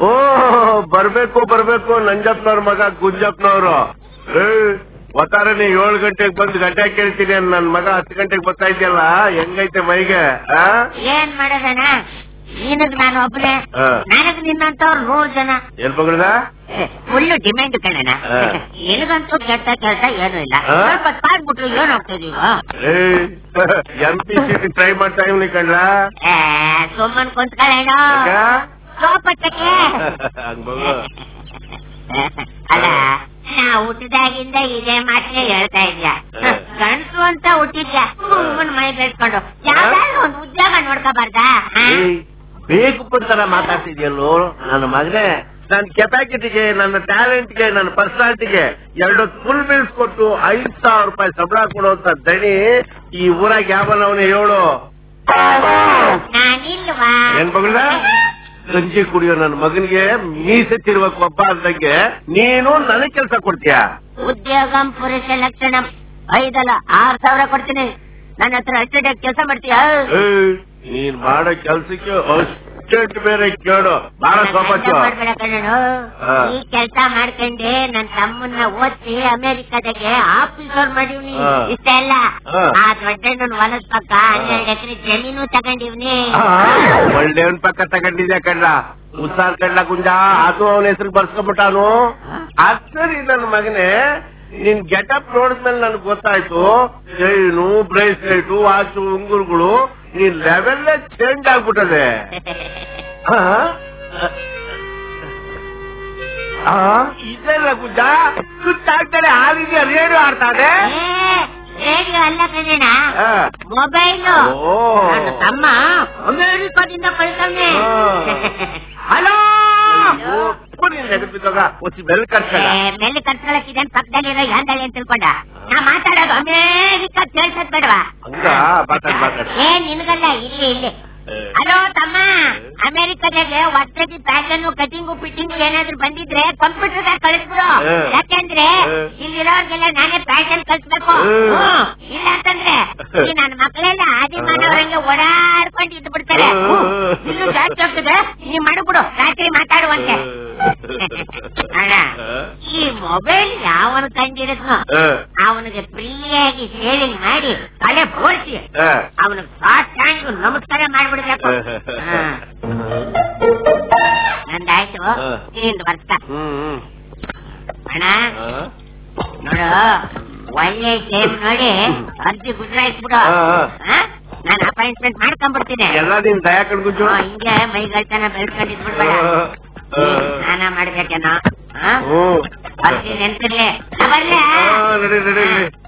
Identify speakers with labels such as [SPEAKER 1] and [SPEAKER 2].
[SPEAKER 1] ಓ ಬರ್ಬೇಕು ಬರ್ಬೇಕು ನಂಜಪ್ಪನವ್ರ ಮಗ ಗುಂಜಪ್ಪನವ್ರು ಏ, ಒತ್ತಾರನೆ ಏಳು ಗಂಟೆಗೆ ಬಂದು ಗಂಟೆ ಕೇಳ್ತೀನಿ ನನ್ ಮಗ ಹತ್ತು ಗಂಟೆಗೆ ಬರ್ತಾ ಇದೆಯಲ್ಲ ಹೆಂಗೈತೆ ಮೈಗೆ ಆ?
[SPEAKER 2] ಏನ್ ಮಾಡೋದಣ್ಣ ನಿನಗ್ ನಾನು ಒಬ್ನೇ
[SPEAKER 1] ಹಾ.
[SPEAKER 2] ನನಗ್ ನಿನ್ನಂತವ್ರು ನೂರ್ ಜನ
[SPEAKER 1] ಎಲ್ ಬಗಳದ
[SPEAKER 2] ಫುಲ್ ಡಿಮ್ಯಾಂಡ್ ಕಣಣ್ಣ
[SPEAKER 1] ಹಾ.
[SPEAKER 2] ನಿನಗಂತೂ ಕೆಟ್ಟ ಕೆಲಸ ಏನೂ ಇಲ್ಲ
[SPEAKER 1] ಹಾ?
[SPEAKER 2] ಸ್ವಲ್ಪ ಕಾಡ್ಬಿಟ್ರು ಏನ್ ಹೋಗ್ತಾ ಇದೀವ
[SPEAKER 1] ಎಂ ಪಿ ಸಿ ಟ್ರೈ ಮಾಡ್ತಾ ಇವ್ನಿ ಕಣ್ಲ
[SPEAKER 2] ಸುಮ್ಮನ್ ಕುಂತ್ಕೊಳ್ಳೇಣ ಸೋಪಟ್ಟಕ್ಕೆ
[SPEAKER 1] ಹಂಗ್ ಮಗು
[SPEAKER 2] ಅಲ್ಲ ನಾ ಹುಟ್ಟಿದಾಗಿಂದ ಇದೇ ಮಾತೇ ಹೇಳ್ತಾ ಇದ್ಯಾ
[SPEAKER 1] ಹಾ.
[SPEAKER 2] ಗಂಡಸು ಅಂತ ಹುಟ್ಟಿದ್ಯಾ ಸುಮ್ಮನ್ ಮೈ ಬೆಳ್ಕೊಂಡು ಯಾವ್ದಾದ್ರು ಒಂದು ಉದ್ಯೋಗ ನೋಡ್ಕೋಬಾರ್ದಾ ಹಾ?
[SPEAKER 1] ಏಯ್, ಬೇಕು ತರ ಮಾತಾಡ್ತಿದ್ಯಲ್ಲೋ ನನ್ನ ಮಗನೇ ನನ್ನ ಕೆಪಾಸಿಟಿಗೆ ನನ್ನ ಟ್ಯಾಲೆಂಟ್ಗೆ ನನ್ನ ಪರ್ಸನಾಲಿಟಿಗೆ ಎರಡು ಫುಲ್ ಮೀಲ್ಸ್ ಕೊಟ್ಟು ಐದ್ ಸಾವಿರ ರೂಪಾಯಿ ಸಂಬಳ ಕೊಡುವಂತ ದಣಿ ಈ ಊರಾಗ ಯಾವನವನೇ ಹೇಳು
[SPEAKER 2] ನಾನಿಲ್ವಾ
[SPEAKER 1] ಏನ್ ಮಗಳ ಗಂಜಿ ಕುಡಿಯೋ ನನ್ನ ಮಗನಿಗೆ ಮೀಸೆ ತಿರುವ ಕೊಬ್ಬ ಅಂದಂಗೆ ನೀನು ನನಗ್ ಕೆಲಸ ಕೊಡ್ತೀಯ
[SPEAKER 2] ಉದ್ಯೋಗಂ ಪುರುಷ ಲಕ್ಷಣಂ ಐದಲ್ಲ ಆರ್ ಸಾವಿರ ಕೊಡ್ತೀನಿ ನನ್ನ ಹತ್ರ ಅಷ್ಟು ಕೆಲಸ ಮಾಡ್ತೀಯ
[SPEAKER 1] ಏಯ್, ನೀನ್ ಮಾಡೋ ಕೆಲ್ಸಕ್ಕೆ ಅಷ್ಟೆಂಟ್ ಬೇರೆ ಕೇಳು ಬಹಳ ಸೋಮಚ್ಚು
[SPEAKER 2] ಮಾಡ್ಬೇಡ ಕಣ್ಣು
[SPEAKER 1] ಹಾ.
[SPEAKER 2] ಈ ಕೆಲಸ ಮಾಡ್ಕೊಂಡೆ ನನ್ ತಮ್ಮನ್ನ ಓದಿಸಿ ಅಮೆರಿಕದಾಗೆ ಆಫೀಸರ್ ಮಾಡಿವ್ನಿ
[SPEAKER 1] ಹಾ.
[SPEAKER 2] ಇಷ್ಟ ಎಲ್ಲ
[SPEAKER 1] ಹಾ.
[SPEAKER 2] ಆ ದೊಡ್ಡ ಹೊಲದ ಪಕ್ಕ ಹನ್ನೆರಡು ಎಕರೆ ಜಮೀನು ತಗೊಂಡಿವ್ನಿ
[SPEAKER 1] ಒಳ್ಳೆಯವನ್ ಪಕ್ಕ ತಗೊಂಡಿದ್ಯಾ ಕಣ್ಣ ಉತ್ಸಾಹ ಕಣ್ಣ ಕುಂಜ ಅದು ಅವನ ಹೆಸರು ಬರ್ಸ್ಕೊಂಡ್ಬಿಟ್ಟಾನು ಅದ್ ಸರಿ ನನ್ನ ಮಗನೇ ನಿನ್ ಗೆಟಪ್ ನೋಡಿದ್ಮೇಲೆ ನನ್ಗೆ ಗೊತ್ತಾಯ್ತು ಚೈನು ಬ್ರೇಸ್ಲೆಟ್ ವಾಚು ಉಂಗುರುಗಳು ನೀನ್ ಲೆವೆಲ್ಲೇ ಚೇಂಜ್ ಆಗ್ಬಿಟ್ಟದೆ ಆ? ಆ, ಇದೆಲ್ಲ ಕುಂಜ ಸುತ್ತಾಗ್ತಾರೆ ಹಾಲಿಗೆ ರೇಡಿಯೋ ಆಡ್ತಾನೆ
[SPEAKER 2] ರೇಡಿಯೋ ಅಲ್ಲ ಕಣ್ಣ
[SPEAKER 1] ಆ.
[SPEAKER 2] ಮೊಬೈಲ್
[SPEAKER 1] ಓ.
[SPEAKER 2] ನನ್ನ ತಮ್ಮ ಅಮೆರಿಕದಿಂದ ಕಳ್ಸವ್ನೆ
[SPEAKER 1] ಹಾ.
[SPEAKER 2] ಹಲೋ
[SPEAKER 1] ಬೆಲ್ ಕರ್ಸಲ್ಲ
[SPEAKER 2] ಮೇಲೆ ಕರ್ಸ್ಕೊಳಕ್ ಇದನ್ ಪಕ್ಕದಲ್ಲಿರೋ ಯಾಂದಳಿ ಅಂತ ತಿಳ್ಕೊಂಡ ನಾ ಮಾತಾಡೋದು ಅಮೇರಿಕ ಕೇಳ್ಸದ್ ಬೇಡವಾ
[SPEAKER 1] ಹಂಗ ಮಾತಾಡ್ ಮಾತಾಡ್
[SPEAKER 2] ಏ ನಿನಗಲ್ಲ ಇಲ್ಲಿ ಇಲ್ಲಿ ಹಲೋ ತಮ್ಮ ಅಮೆರಿಕದಾಗೆ ಹೊಸದಾಗಿ ಪ್ಯಾಟರ್ನ್ ಕಟಿಂಗು ಫಿಟ್ಟಿಂಗು ಏನಾದ್ರು ಬಂದಿದ್ರೆ ಕಂಪ್ಯೂಟರ್ ಕಳಿಸ್ಬಿಡು
[SPEAKER 1] ಹೇ.
[SPEAKER 2] ಯಾಕೆಂದ್ರೆ
[SPEAKER 1] ಹೇ.
[SPEAKER 2] ಇಲ್ಲಿರೋರ್ಗೆಲ್ಲ ನಾನೇ ಪ್ಯಾಟರ್ನ್ ಕಳ್ಸ್ಬೇಕು
[SPEAKER 1] ಹೇ.
[SPEAKER 2] ಹ್ಮ್. ಇಲ್ಲ ಅಂತಂದ್ರೆ ಈ ನನ್ನ ಮಕ್ಕಳೆಲ್ಲ ಆದಿ ಮಾನವರಂಗೆ ಓಡಾಡ್ಕೊಂಡು ಇದ್ದು ಬಿಡ್ತಾರೆ
[SPEAKER 1] ಹೇ.
[SPEAKER 2] ಹ್ಮ್. ಇನ್ನು ಜಾಸ್ತಿ ಹೋಗ್ತದೆ ನೀ ಮಾಡ್ಬಿಡು ರಾತ್ರಿ ಮಾತಾಡುವಂತೆ ಅಣ್ಣ ಈ ಮೊಬೈಲ್ ಯಾವನು ಕಂಡಿರದ್ನು ಅವನಿಗೆ ಫ್ರೀಯಾಗಿ ಸೇವಿಂಗ್ ಮಾಡಿ ತಲೆ ಬೋಳ್ಸಿ ಅವನಿಗೆ ಸಾಷ್ಟಾಂಗ ನಮಸ್ಕಾರ ಮಾಡ್ಬಿಡ್ಬೇಕು ಹಾ. ನಂದಾಯ್ತು
[SPEAKER 1] ಹಾ.
[SPEAKER 2] ನಿಂದು ವರ್ಷ
[SPEAKER 1] ಹ್ಮ್
[SPEAKER 2] ಅಣ್ಣ ನೋಡು ಒಳ್ಳೆ ಟೈಮ್ ನೋಡಿ ಅರ್ಜಿ ಗುಜರಾಯಿಸ್ಬಿಡು
[SPEAKER 1] ಹಾ, ಹಾ.
[SPEAKER 2] ನಾನು ಅಪಾಯಿಂಟ್ಮೆಂಟ್ ಮಾಡ್ಕೊಂಡ್ಬಿಡ್ತೀನಿ
[SPEAKER 1] ಎಲ್ಲ ನಿನ್ ದಯಾ ಕಣ್ಗುಜ್ಜು
[SPEAKER 2] ಹಾ, ಹಿಂಗೆ ಮೈಗಳ್ತನ ಬೆಳ್ಕೊಂಡಿದ್ಬಿಡ್ಬೇಡ ಸ್ನಾನ ಮಾಡ್ಬೇಕೇನೋ ಹಾ
[SPEAKER 1] ಹ್ಮ್
[SPEAKER 2] ಬರ್ತೀನಿ ನೆನ್ಪಿರ್ಲಿ ಬರ್ಲಾ
[SPEAKER 1] ನಡಿ ನಡಿ ನಡಿ